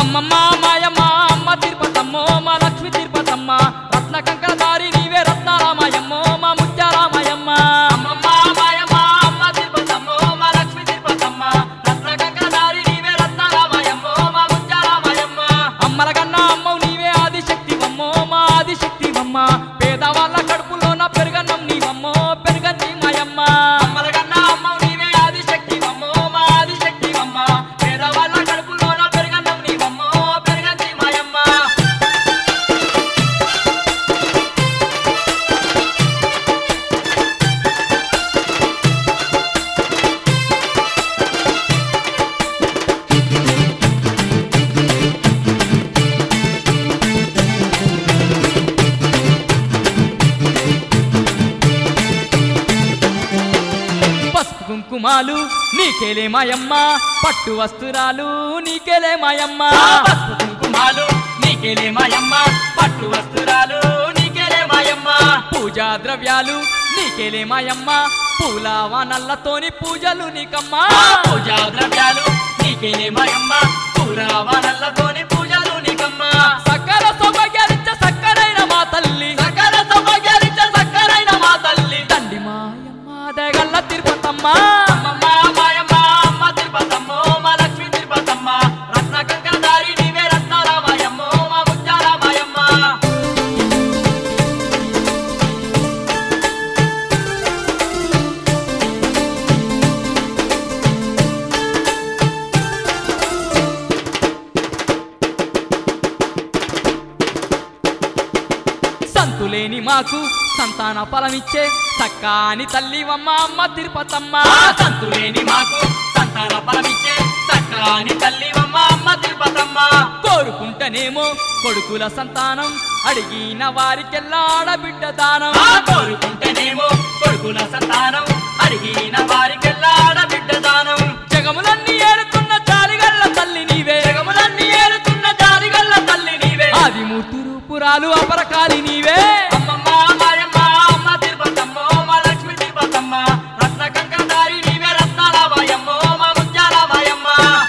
అమ్మమ్మ మాయమ్మ అమ్మ తిరుపతమ్మో మా లక్ష్మి తిరుపతమ్మ రత్న కంకణ దారి నీవే రత్నారామాయమ్మో మా ముత్యారామాయమ్మ అమ్మమ్మ మాయమ్మ అమ్మ తిరుపతమ్మో మా లక్ష్మి తిరుపతమ్మ రత్న కంకణ దారి నీవే రత్నారామాయమ్మో మా ముత్యారామాయమ్మ అమ్మల కన్నా అమ్మవు నీవే ఆదిశక్తివమ్మో మా ఆదిశక్తివమ్మ పేదవాళ్ళ కడుపులోన పెరుగన్నం నీవమ్మో పెరుగంది మాయమ్మ అమ్మల కన్నా అమ్మవు నీవే ఆదిశక్తివమ్మో మా ఆదిశక్తివమ్మ పేదవాళ్ళ కడుపులోన పెరుగన్నం నీవమ్మో పెరుగంది మాయమ్మ పసుపు కుంకుమాలు నీకేలే మాయమ్మ పట్టు వస్త్రాలు నీకేలే మాయమ్మ పసుపు కుంకుమాలు నీకేలే మాయమ్మ పట్టు వస్త్రాలు నీకేలే మాయమ్మ పూజా ద్రవ్యాలు నీకేలే మాయమ్మ పూల వానల్లతోని పూజలు నీకమ్మా పూజా ద్రవ్యాలు నీకేలే మాయమ్మ పూరావనల్లతోని పూజలు నీకమ్మ సకల సౌభాగ్యాలిచ్చ సక్కరైన మా తల్లి సకల సౌభాగ్యాలిచ్చ సక్కరైన మా తల్లి తండ్రి మాయమ్మ దగల్ల తిరుపతమ్మ అమ్మమ్మ మాయమ్మ అమ్మ తిరుపతమ్మో మా లక్ష్మీ తిరుపతమ్మ రత్న కంకణదారి నీవే రత్నారామాయమ్మో మా ముత్యారామాయమ్మ సంతులేని మాకు సంతాన ఫలమిచ్చే సక్కాని తల్లివమ్మ అమ్మ తిరుపతమ్మ ఆ సంతులేని మాకు సంతాన ఫలమిచ్చే సక్కాని తల్లివమ్మ అమ్మ తిరుపతమ్మ కోరుకుంటేనేమో కొడుకుల సంతానం అడిగిన వారికెల్లా ఆడబిడ్డ దానం ఆ కోరుకుంటేనేమో కొడుకుల సంతానం అడిగిన వారికెల్లా ఆడబిడ్డ దానం జగములన్నీ ఏడుతున్న చారిగల్ల తల్లి నీవే జగములన్నీ ఏలుతున్న జారిగల్ల తల్లి నీవే ఆదిమూర్తి రూపురాలు అపరకాలి నీవే అమ్మమ్మ మాయమ్మ అమ్మ తిరుపతమ్మో మా లక్ష్మి తిరుపతమ్మ రత్న కంకణదారి నీవే రత్నాల వాయమ్మో మా ముత్యాల వాయమ్మ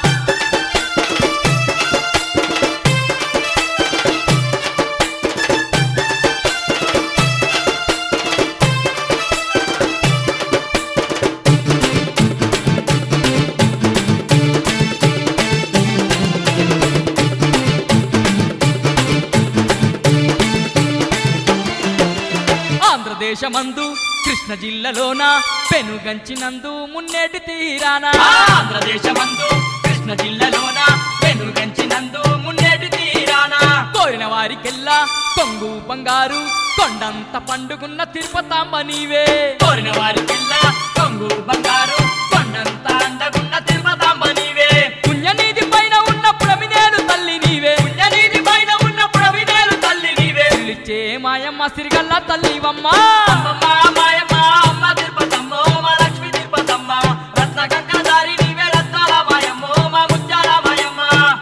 ఆంధ్రదేశమందు కృష్ణ జిల్లాలోన పెనుగంచినందు మున్నేటి తీరానా ఆంధ్రదేశమందు కృష్ణ జిల్లాలోన వెనుగంచినందు మున్నేటి తీరాన కోరిన వారికెల్లా కొంగు బంగారు కొండంత పండుగున్న తిరుపతాంబ నీవే కోరిన వారికెల్లా కొంగు బంగారు కొండంత అండగున్న తిరుపతాంబ నీవే పుణ్యనిధి పైన ఉన్న ప్రమిదేలు తల్లి నీవే పుణ్యనీతి పైన ఉన్న పుడవినేలు తల్లి నీవే పిలిచే మాయమ్మ సిరిగల్ల తల్లివమ్మ అమ్మమ్మ మాయమ్మ అమ్మ తిరుపతమ్మో మా లక్ష్మి తిరుపతమ్మ రత్న కంకణదారి నీవే రత్నాల మాయమ్మో మా ముత్యాల మాయమ్మ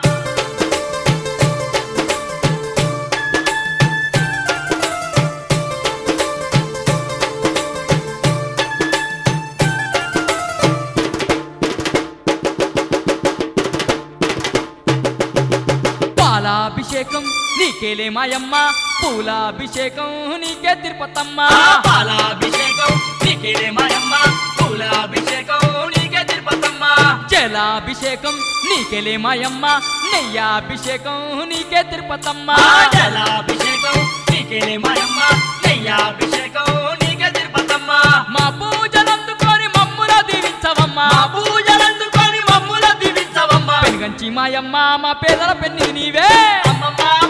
పాలాభిషేకం నీకేలే మాయమ్మ పూలాభిషేకం నీకే తిరుపతమ్మ ఆ పాలాభిషేకం నీకేలే మాయమ్మ పూలాభిషేకం నీకే తిరుపతమ్మ జలాభిషేకం నీకేలే మాయమ్మ నెయ్యాభిషేకం నీకే తిరుపతమ్మ ఆ జలాభిషేకం నీకేలే మాయమ్మ నెయ్యాభిషేకం నీకే తిరుపతమ్మ మా పూజలందుకొని మమ్ముల దీవించవమ్మ మా పూజలందుకొని మమ్ముల దీవించవమ్మ పెనుగంచి మాయమ్మ మా పేదల పెన్నిది నీవే అమ్మమ్మ